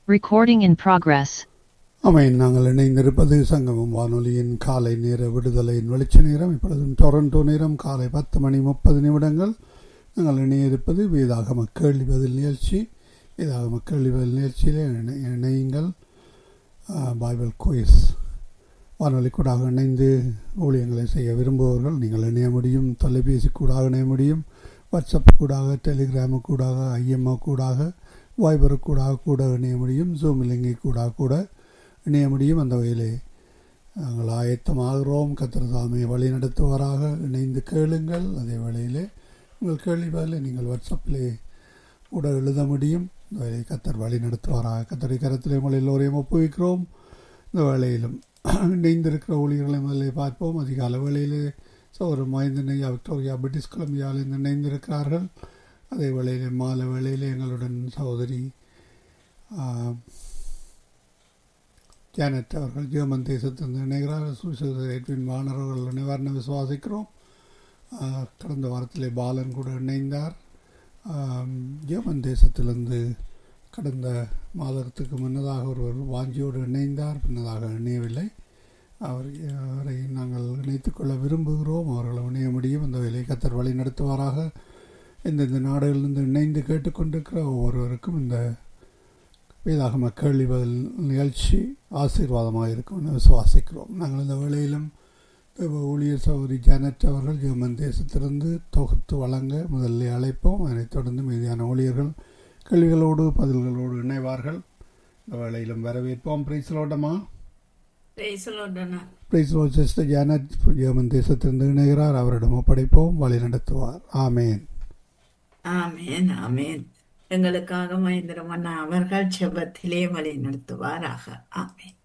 Recording in progress. ஆமென் நாங்கள் இணைந்திருப்பது சங்கமம் வானொலியின் காலை நேர விடுதலையின் வெளிச்ச நேரம் இப்பொழுதும் டொரண்டோ நேரம் காலை பத்து மணி முப்பது நிமிடங்கள் நாங்கள் இணையிருப்பது வேதாகம கேள்வி பதில் நிகழ்ச்சி வேதாகம கேள்வி பதில் நிகழ்ச்சியில் இணை- இணையுங்கள் ஆ, பைபிள் குயிஸ் வானொலி கூடாக இணைந்து ஊழியங்களை செய்ய விரும்புபவர்கள் நீங்கள் இணைய முடியும் தொலைபேசி கூடாக இணைய முடியும் வாட்ஸ்அப் கூடாக டெலிகிராமு கூடாக ஐஎம்ஓ கூடாக வைபர் கூடாக கூட இணைய முடியும் ஜூம் லிங்கை கூடாக கூட இணைய முடியும் அந்த வகையிலே நாங்கள் ஆயத்தமாகிறோம் கத்திரதாமை வழி நடத்துவாராக இணைந்து கேளுங்கள் அதே வேளையிலே உங்கள் கேள்வி பதிலை நீங்கள் வாட்ஸ்அப்பிலே கூட எழுத முடியும் இந்த வேலையை கத்தர் வழி நடத்துவாராக கத்தரை கரத்திலே உங்கள் எல்லோரையும் ஒப்புவிக்கிறோம் இந்த வேளையிலும் இணைந்திருக்கிற ஊழியர்களை முதலில் பார்ப்போம் அதிகால வேளையிலே சௌர மைந்தனை விக்டோரியா பிரிட்டிஷ் கொலம்பியாவிலிருந்து இணைந்திருக்கிறார்கள் அதே வேளையிலே மாலை வேளையிலே எங்களுடன் சகோதரி ஆ, ஜானட் அவர்கள் ஜெர்மன் தேசத்திலிருந்து இணைகிறார் சுவிசேஷ எட்வின் வாணர் அவர்கள் இணைவார்னு விசுவாசிக்கிறோம் ஆ, கடந்த வாரத்திலே பாலன் கூட இணைந்தார் ஆம், ஜெர்மன் தேசத்திலிருந்து கடந்த மாதத்துக்கு முன்னதாக ஒருவர் வாஞ்சியோடு இணைந்தார் பின்னதாக இணையவில்லை அவர் அவரை நாங்கள் இணைத்துக் கொள்ள விரும்புகிறோம் அவர்களை இணைய முடியும் அந்த வேலையை கத்தர் வழி நடத்துவாராக இந்தந்த நாடுகளிலிருந்து இணைந்து கேட்டுக்கொண்டிருக்கிற ஒவ்வொருவருக்கும் இந்த வேதாகம கேள்வி பதில் நிகழ்ச்சி ஆசீர்வாதமாக இருக்கும் என விசுவாசிக்கிறோம் நாங்கள் இந்த வேளையிலும் தேவ ஊழியர் சௌரி ஜானட் அவர்கள் ஜெர்மன் தேசத்திலிருந்து தொகுத்து வழங்க முதலில் அழைப்போம் அதனைத் தொடர்ந்து மீதியான ஊழியர்கள் கேள்விகளோடு பதில்களோடு இணைவார்கள் இந்த வேளையிலும் வரவேற்போம் பிரைஸ்லோட்டமா பேசலோடனா பிரைஸ்லோ சிஸ்டர் ஜானட் ஜெர்மன் தேசத்திலிருந்து இணைகிறார் அவரிடம் ஒப்படைப்போம் வழி நடத்துவார் ஆமேன் ஆமேன் ஆமேன் எங்களுக்காக மகேந்திரமன்னா அவர்கள் செபத்திலே வழி நடத்துவாராக ஆமேன்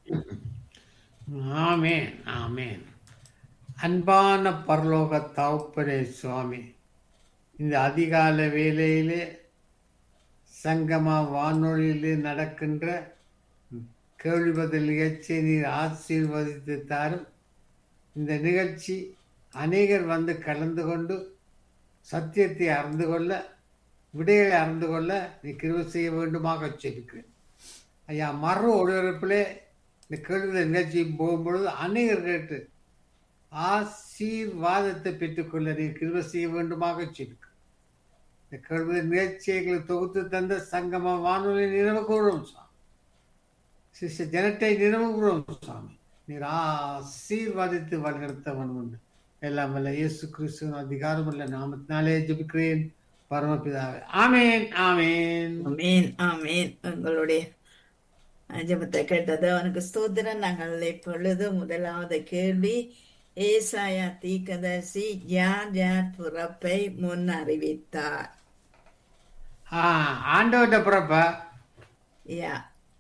ஆமேன் ஆமேன் அன்பான பரலோக தகப்பனே சுவாமி இந்த அதிகால வேளையிலே சங்கமா வானொலியிலே நடக்கின்ற கேள்வி பதில் நிகழ்ச்சியை நீர் ஆசீர்வதித்து தாரும் இந்த நிகழ்ச்சி அநேகர் வந்து கலந்து கொண்டு சத்தியத்தை அறிந்து கொள்ள விடைகளை அறிந்து கொள்ள நீ கிருபை செய்ய வேண்டுமாக வச்சிருக்கிறேன் ஐயா மறு ஒளிபரப்பிலே இந்த கேள்வி நிகழ்ச்சி போகும்பொழுது அநேகர் கேட்டு ஆசீர்வாதத்தை பெற்றுக்கொள்ள நீ கிருபை செய்ய வேண்டுமாக வச்சிருக்கு இந்த கேள்வி நிகழ்ச்சிகளை தொகுத்து தந்த சங்கம வானொலி நினைவு கூறும் சுவாமி சிஷ்ய ஜனத்தை நினைவு கூறும் சுவாமி நீர் ஆசீர்வாதித்து வழிநடத்த வேண்டும் என்று எல்லாம் வல்ல இயேசு கிறிஸ்துவின் அதிகாரமுள்ள நாமத்தினாலே ஜெபிக்கிறேன் பரமபிதாவே ஆமேன் ஆமேன் ஆமேன் ஆமேன் எங்களுடைய ஜெபத்தை கேட்டது அவனுக்கு ஸ்தோத்திரம் நாங்கள் இப்பொழுது முதலாவது கேள்வி ஏசாயா தீக்கதர்சி யார் யார் பிறப்பை முன் அறிவித்தார் ஆ ஆண்டவர்கிட்ட பிறப்ப யா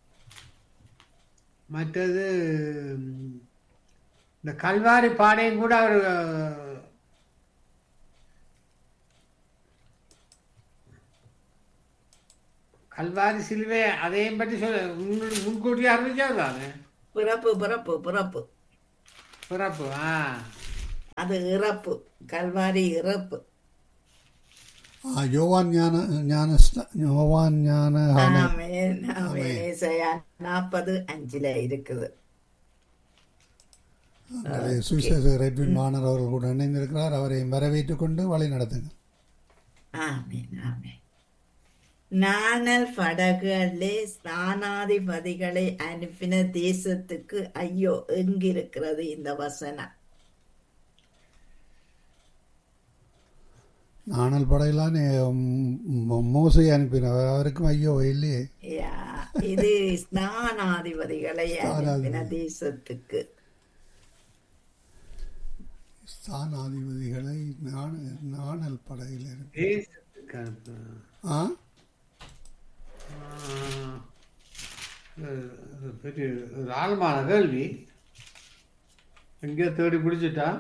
மற்றது ம், இந்த கல்வாரி பாடையும் கூட அவர் கல்வாரி சிலுவை அதையும் பற்றி சொல்ல முன்- முன்கூட்டியே அறிவிச்சார் தானே பிறப்பு பிறப்பு பிறப்பு பிறப்பு ஆ அது இறப்பு கல்வாரி இறப்பு ஆ, யோவான் ஞான ஞான யோவான் ஞான ஆமென் ஆமென் ஏசாயா நாற்பது அஞ்சுல இருக்குது அங்கே சுவிசேஷர் ரெட்வின் வாணர் அவர்கள் கூட இணைந்திருக்கிறார் அவரை வரவேற்றுக் கொண்டு வழி நடத்துங்க ஆமென் ஆமென் நாணல் படகுகளே ஸ்தானாதிபதிகளை அனுப்பின தேசத்துக்கு ஐயோ எங்கிருக்கிறது இந்த வசனம் நாணல் படையிலான மோசை அனுப்பினவர் அவருக்கும் ஐயோ இல்லையே யா, இது ஸ்தானாதிபதிகளை அனுப்பின தேசத்துக்கு ஸ்தானாதிபதிகளை நாண- நாணல் படையில் இருக்கு தேசத்துக்கு அனுப்பு. ஆ ஆ, இது இது பெரிய ஒரு ஆழமான கேள்வி எங்கேயோ தேடி பிடிச்சிட்டா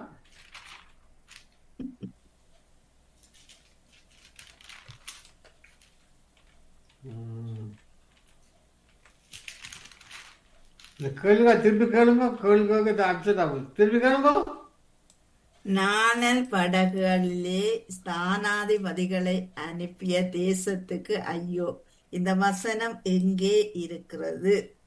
ம். இந்த கேள்விக்கா திருப்பி கேளுங்க கேள்விக்காக அப்செட் ஆகும் திருப்பி கேளுங்க நாணல் படகுகளிலே ஸ்தானாதிபதிகளை அனுப்பிய தேசத்துக்கு ஐயோ இந்த வசனம் எங்கே இருக்கிறது